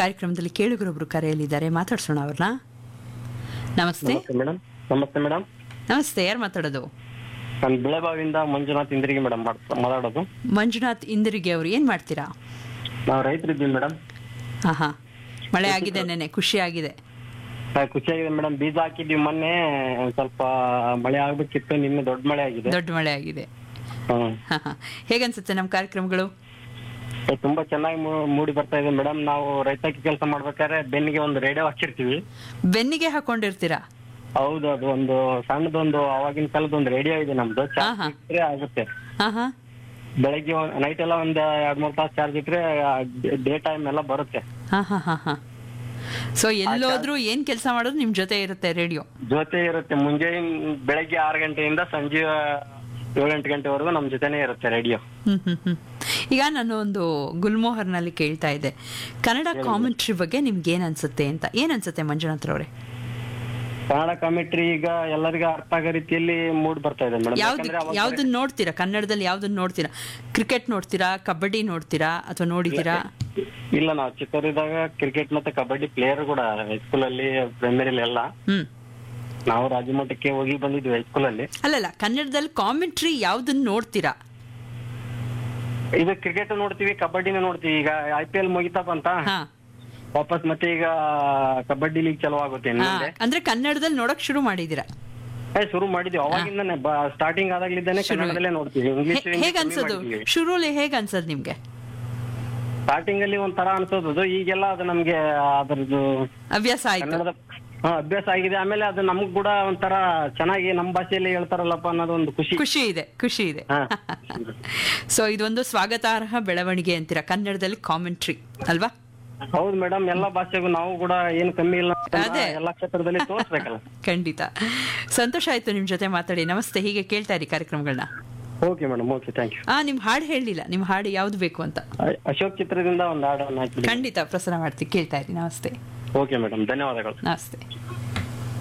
ಕಾರ್ಯಕ್ರಮದಲ್ಲಿ ಕೇಳುಗರೊಬ್ರು ಕರೆಯಲಿದ್ದಾರೆ ಮಾತಾಡ್ಸೋಣ ಅವ್ರನ್ನ ನಮಸ್ತೆ ನಮಸ್ತೆ ಮೇಡಮ್ ನಮಸ್ತೆ ಮೇಡಮ್ ನಮಸ್ತೆ ಯಾರು ಮಾತಾಡೋದು ನಾನು ಬೆಳೆಬಾವಿಯಿಂದ ಮಂಜುನಾಥ್ ಇಂದ್ರಿಗೆ ಮೇಡಮ್ ಮಾತಾಡೋದು ಮಂಜುನಾಥ್ ಇಂದಿರಿಗೆ ಅವರು ಏನ್ ಮಾಡ್ತೀರಾ ನಾವು ರೈತರಿದ್ದೀವಿ ಮೇಡಮ್ ಹಾ ಹಾ ಮಳೆ ಆಗಿದೆ ನೆನೆ ಖುಷಿ ಆಗಿದೆ ಖುಷಿಯಾಗಿದೆ ಮೇಡಮ್ ಬೀಜ ಹಾಕಿದ್ವಿ ಮೊನ್ನೆ ಒಂದ್ ಸ್ವಲ್ಪ ಮಳೆ ಆಗ್ಬೇಕಿತ್ತು ನಿನ್ನೆ ದೊಡ್ಡ ಮಳೆ ಆಗಿದೆ ದೊಡ್ಡ ಮಳೆ ಆಗಿದೆ ಹ್ಮ್ ಹಾ ಹಾ ಹೇಗನ್ಸುತ್ತೆ ನಮ್ಮ ಕಾರ್ಯಕ್ರಮಗಳು ತುಂಬಾ ಚೆನ್ನಾಗಿ ಮೂ- ಮೂಡಿ ಬರ್ತಾ ಇದೆ ಮೇಡಮ್ ನಾವು ರೈತಾಕಿ ಕೆಲಸ ಮಾಡ್ಬೇಕಾದ್ರೆ ಬೆನ್ನಿಗೆ ಒಂದು ರೇಡಿಯೋ ಹಾಕಿರ್ತೀವಿ ಬೆನ್ನಿಗೆ ಹಾಕೊಂಡಿರ್ತೀರಾ ಹೌದು ಅದು ಒಂದು ಸಣ್ಣದೊಂದು ಅವಾಗಿನ ಕಾಲದ ಒಂದು ರೇಡಿಯೋ ಇದೆ ನಮ್ದು ಹಾ, ಹಾ. ಚಾರ್ಜ್ ಇಟ್ರೆ ಆಗುತ್ತೆ ಹಾ ಹಾ ಬೆಳಗ್ಗೆ ನೈಟ್ ಎಲ್ಲ ಒಂದ್ ಎರಡ್ ಮೂರ್ ತಾಸು ಚಾರ್ಜ್ ಇಟ್ರೆ ಡೇ ಟೈಮ್ ಎಲ್ಲ ಬರುತ್ತೆ ಹಾ ಹಾ ಹಾ ಹಾ ಸೊ ಎಲ್ಲೋದ್ರೂ ಏನ್ ಕೆಲಸ ಮಾಡೋದು ನಿಮ್ ಜೊತೆ ಇರುತ್ತೆ ರೇಡಿಯೋ ಜೊತೆ ಇರುತ್ತೆ ಮುಂಜಾನೆ ಬೆಳಗ್ಗೆ ಆರು ಗಂಟೆಯಿಂದ ಸಂಜೆ ಏಳು ಎಂಟು ಗಂಟೆವರೆಗೂ ನಮ್ ಜೊತೆನೆ ಇರುತ್ತೆ ರೇಡಿಯೋ ಹ್ಮ್ ಹ್ಮ್ ಹ್ಮ್ ಈಗ ನಾನು ಒಂದು ಗುಲ್ಮೋಹರ್ನಲ್ಲಿ ಕೇಳ್ತಾ ಇದ್ದೆ ಕನ್ನಡ ಕಾಮೆಂಟ್ರಿ ಬಗ್ಗೆ ನಿಮ್ಗೆ ಏನ್ ಅನ್ಸುತ್ತೆ ಅಂತ ಏನ್ ಅನ್ಸುತ್ತೆ ಮಂಜುನಾಥ್ ಅವ್ರೆ ಕನ್ನಡ ಕಾಮೆಂಟ್ರಿ ಈಗ ಎಲ್ಲರಿಗೂ ಅರ್ಥ ಆಗೋ ರೀತಿಯಲ್ಲಿ ಮೂಡ್ ಬರ್ತಾ ಇದೆ ಮೇಡಮ್ ಯಾವ್ದು ಯಾಕಂದ್ರೆ ಅವಾಗ ಯಾವ್ದನ್ನ ನೋಡ್ತೀರಾ ಕನ್ನಡದಲ್ಲಿ ಯಾವ್ದನ್ನ ನೋಡ್ತೀರಾ ಕ್ರಿಕೆಟ್ ನೋಡ್ತೀರಾ ಕಬಡ್ಡಿ ನೋಡ್ತೀರಾ ಅಥವಾ ನೋಡಿದ್ದೀರಾ ಇಲ್ಲ ನಾವು ಚಿಕ್ಕವರಿದ್ದಾಗ ಕ್ರಿಕೆಟ್ ಮತ್ತೆ ಕಬಡ್ಡಿ ಪ್ಲೇಯರ್ ಕೂಡ ಹೈಸ್ಕೂಲ್ ಅಲ್ಲಿ ಪ್ರೈಮರಿಲಿ ಎಲ್ಲ ಹ್ಮ್ ನಾವು ರಾಜಮಠಕ್ಕೆ ಹೋಗಿ ಬಂದಿದ್ವಿ ಹೈಸ್ಕೂಲ್ ಅಲ್ಲಿ ಅಲ್ಲಲ್ಲ ಕನ್ನಡದಲ್ಲಿ ಕಾಮೆಂಟ್ರಿ ಯಾವ್ದನ್ನ ನೋಡ್ತೀರಾ ಇದು ಕ್ರಿಕೆಟ್ ನೋಡ್ತೀವಿ ಕಬಡ್ಡಿನ ನೋಡ್ತೀವಿ ಈಗ ಐ ಪಿ ಎಲ್ ಮುಗಿತಾ ಬಂತ ಹಾ ವಾಪಸ್ ಮತ್ತೆ ಈಗ ಕಬಡ್ಡಿ ಲೀಗ್ ಚಲೋ ಆಗುತ್ತೆ ಇನ್ನು ಹಾ ಮುಂದೆ ಅಂದ್ರೆ ಕನ್ನಡದಲ್ಲಿ ನೋಡಕ್ ಶುರು ಮಾಡಿದೀರಾ ಏ, ಶುರು ಮಾಡಿದ್ವಿ ಅವಾಗಿಂದಾನೆ ಸ್ಟಾರ್ಟಿಂಗ್ ಆದಾಗ್ಲಿದ್ದಾನೆ ಕನ್ನಡದಲ್ಲೇ ನೋಡ್ತೀವಿ ಇಂಗ್ಲಿಷ್ ಹೇ- ಹೇಗ್ ಅನ್ಸೋದು ಶುರುಲಿ ಹೇಗ್ ಅನ್ಸದ್ ನಿಮ್ಗೆ ಸ್ಟಾರ್ಟಿಂಗ್ ಅಲ್ಲಿ ಒಂಥರ ಅನ್ಸೋದು ಅದು. ಈಗೆಲ್ಲ ಅದು ನಮ್ಗೆ ಅದ್ರದ್ದು ಅಭ್ಯಾಸ ಆಯ್ತು ಕನ್ನಡದ ಹಾ, ಅಭ್ಯಾಸ ಆಗಿದೆ ಆಮೇಲೆ ಅದು ನಮಗ್ ಕೂಡ ಒಂಥರ ಚೆನ್ನಾಗಿ ನಮ್ಮ ಭಾಷೆಯಲ್ಲಿ ಹೇಳ್ತಾರಲ್ಲಪ್ಪ ಅನ್ನೋದು ಒಂದು ಖುಷಿ ಖುಷಿ ಇದೆ ಖುಷಿ ಇದೆ ಹಾ. ಸೊ ಇದೊಂದು ಸ್ವಾಗತಾರ್ಹ ಬೆಳವಣಿಗೆ ಅಂತೀರಾ ಕನ್ನಡದಲ್ಲಿ ಕಾಮೆಂಟ್ರಿ ಅಲ್ವಾ ಹೌದು ಮೇಡಮ್ ಎಲ್ಲಾ ಭಾಷೆಗೂ ನಾವು ಕೂಡ ಏನು ಕಮ್ಮಿ ಇಲ್ಲ ಅಂತ ಅದೇ. ಎಲ್ಲಾ ಕ್ಷೇತ್ರದಲ್ಲಿ ತೋರಿಸ್ಬೇಕಲ್ಲ ಖಂಡಿತ ಸಂತೋಷ ಆಯ್ತು ನಿಮ್ ಜೊತೆ ಮಾತಾಡಿ ನಮಸ್ತೆ ಹೀಗೆ ಕೇಳ್ತಾ ಇರಿ ಕಾರ್ಯಕ್ರಮಗಳನ್ನ okay madam okay thank you ಆ ನಿಮ್ ಹಾಡು ಹೇಳಲಿಲ್ಲ ನಿಮ್ ಹಾಡು ಯಾವ್ದು ಬೇಕು ಅಂತ ಅಶೋಕ್ ಚಿತ್ರದಿಂದ ಒಂದು ಹಾಡನ್ನು ಹಾಕಿದ್ದೀನಿ ಖಂಡಿತ ಪ್ರಸಾರ ಮಾಡ್ತೀವಿ ಕೇಳ್ತಾ ಇರಿ ನಮಸ್ತೆ ಓಕೆ ಮೇಡಮ್ ಧನ್ಯವಾದಗಳು ನಮಸ್ತೆ